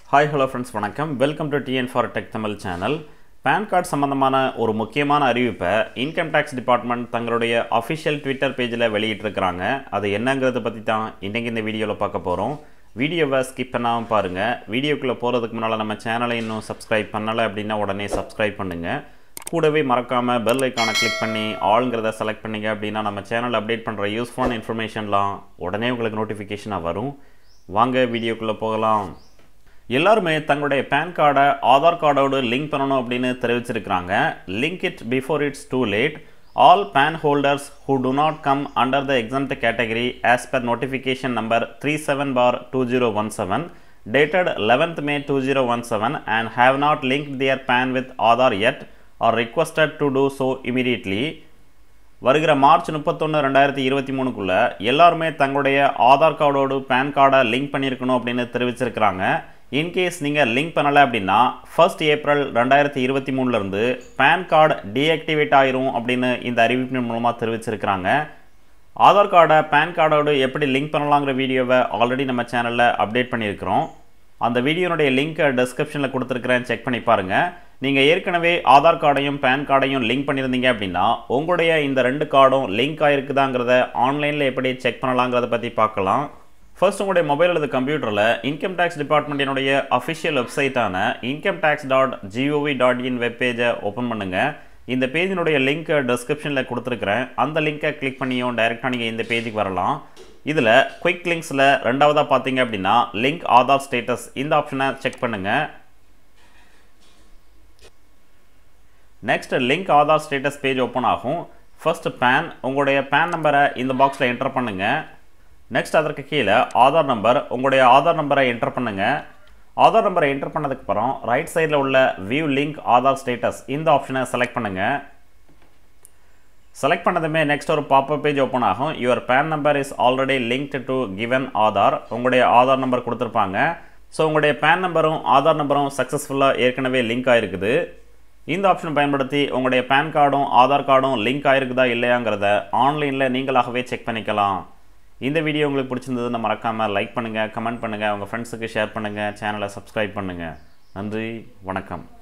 hi hello friends வணக்கம் welcome to TN for tech Tamil channel PAN card சம்பந்தமான ஒரு முக்கியமான அறிவிப்பை இன்கம் டேக்ஸ் டிபார்ட்மெண்ட் தங்களுடைய அஃபிஷியல் ட்விட்டர் பேஜில் வெளியிட்டிருக்கிறாங்க அது என்னங்கிறத பற்றி தான் இன்றைக்கி இந்த வீடியோவில் பார்க்க போகிறோம் வீடியோவை ஸ்கிப் பண்ணாமல் பாருங்கள் வீடியோக்குள்ளே போகிறதுக்கு முன்னால் நம்ம சேனலை இன்னும் சப்ஸ்கிரைப் பண்ணலை அப்படின்னா உடனே சப்ஸ்கிரைப் பண்ணுங்கள் கூடவே மறக்காமல் பெல் ஐக்கானை கிளிக் பண்ணி ஆளுங்கிறத செலக்ட் பண்ணிங்க அப்படின்னா நம்ம சேனல் அப்டேட் பண்ணுற யூஸ்ஃபுல்லான இன்ஃபர்மேஷன்லாம் உடனே உங்களுக்கு நோட்டிஃபிகேஷனாக வரும் வாங்க வீடியோக்குள்ளே போகலாம் எல்லாருமே தங்களுடைய பேன் கார்டை ஆதார் கார்டோடு லிங்க் பண்ணணும் அப்படின்னு தெரிவிச்சிருக்கிறாங்க link it before it's too late all PAN holders who do not come under the exempt category as per notification number three seven bar two zero one seven dated eleventh May two zero one seven and have not link their PAN with Aadhaar yet are requested to do so immediately வருகிற March முப்பத்தொன்று ரெண்டாயிரத்தி இருபத்தி மூணுக்குள்ளே எல்லாருமே தங்களுடைய ஆதார் கார்டோடு PAN கார்டை link பண்ணியிருக்கணும் அப்படின்னு தெரிவிச்சிருக்கிறாங்க இன்கேஸ் நீங்கள் லிங்க் பண்ணலை அப்படின்னா ஃபர்ஸ்ட் ஏப்ரல் ரெண்டாயிரத்தி இருபத்தி மூணுலேருந்து பேன் கார்டு டீஆக்டிவேட் ஆயிரும் அப்படின்னு இந்த அறிவிப்பின் மூலமாக தெரிவிச்சிருக்கிறாங்க ஆதார் கார்டை பேன் கார்டோடு எப்படி லிங்க் பண்ணலாங்கிற வீடியோவை ஆல்ரெடி நம்ம சேனலில் அப்டேட் பண்ணியிருக்கிறோம் அந்த வீடியோனுடைய லிங்க்கை டிஸ்கிரிப்ஷனில் கொடுத்துருக்குறேன் செக் பண்ணி பாருங்கள் நீங்கள் ஏற்கனவே ஆதார் கார்டையும் பேன் கார்டையும் லிங்க் பண்ணியிருந்தீங்க அப்படின்னா உங்களுடைய இந்த ரெண்டு கார்டும் லிங்க் ஆகிருக்குதாங்கிறத ஆன்லைனில் எப்படி செக் பண்ணலாங்கிறத பற்றி பார்க்கலாம் ஃபர்ஸ்ட் உங்களுடைய மொபைல் அல்லது கம்ப்யூட்டரில் இன்கம் டேக்ஸ் டிபார்ட்மெண்ட்டினுடைய அஃபிஷியல் வெப்சைட்டான income tax dot G O V வெப்பேஜை ஓப்பன் பண்ணுங்கள் இந்த பேஜினுடைய லிங்க்கை டிஸ்கிரிப்ஷனில் கொடுத்துருக்குறேன் அந்த லிங்க்கை கிளிக் பண்ணியும் டைரெக்டாக நீங்கள் இந்த பேஜுக்கு வரலாம் இதில் குயிக் லிங்க்ஸில் ரெண்டாவதாக பார்த்தீங்க அப்படின்னா லிங்க் ஆதார் ஸ்டேட்டஸ் இந்த ஆப்ஷனை செக் பண்ணுங்கள் next link Aadhaar status page open ஆகும் ஃபர்ஸ்ட் பேன் உங்களுடைய பேன் நம்பரை இந்த பாக்ஸில் என்டர் பண்ணுங்கள் நெக்ஸ்ட் அதற்கு கீழே ஆதார் நம்பர் உங்களுடைய ஆதார் நம்பரை என்டர் பண்ணுங்கள் ஆதார் நம்பரை என்டர் பண்ணதுக்கப்புறம் ரைட் சைடில் உள்ள வியூ லிங்க் ஆதார் ஸ்டேட்டஸ் இந்த ஆப்ஷனை செலக்ட் பண்ணுங்கள் செலக்ட் பண்ணதுமே நெக்ஸ்ட் ஒரு பாப்பப் பேஜ் ஓப்பன் ஆகும் your PAN number is already linked to given Aadhaar உங்களுடைய ஆதார் நம்பர் கொடுத்துருப்பாங்க ஸோ உங்களுடைய பேன் நம்பரும் ஆதார் நம்பரும் சக்ஸஸ்ஃபுல்லாக ஏற்கனவே லிங்க் ஆகிருக்குது இந்த ஆப்ஷன் பயன்படுத்தி உங்களுடைய பேன் கார்டும் ஆதார் கார்டும் லிங்க் ஆகிருக்குதா இல்லையாங்கிறத ஆன்லைனில் நீங்களாகவே செக் பண்ணிக்கலாம் இந்த வீடியோ உங்களுக்கு பிடிச்சிருந்ததுன்னு மறக்காமல் லைக் பண்ணுங்கள் கமெண்ட் பண்ணுங்கள் உங்கள் ஃப்ரெண்ட்ஸுக்கு ஷேர் பண்ணுங்கள் சேனலை சப்ஸ்கிரைப் பண்ணுங்கள் நன்றி வணக்கம்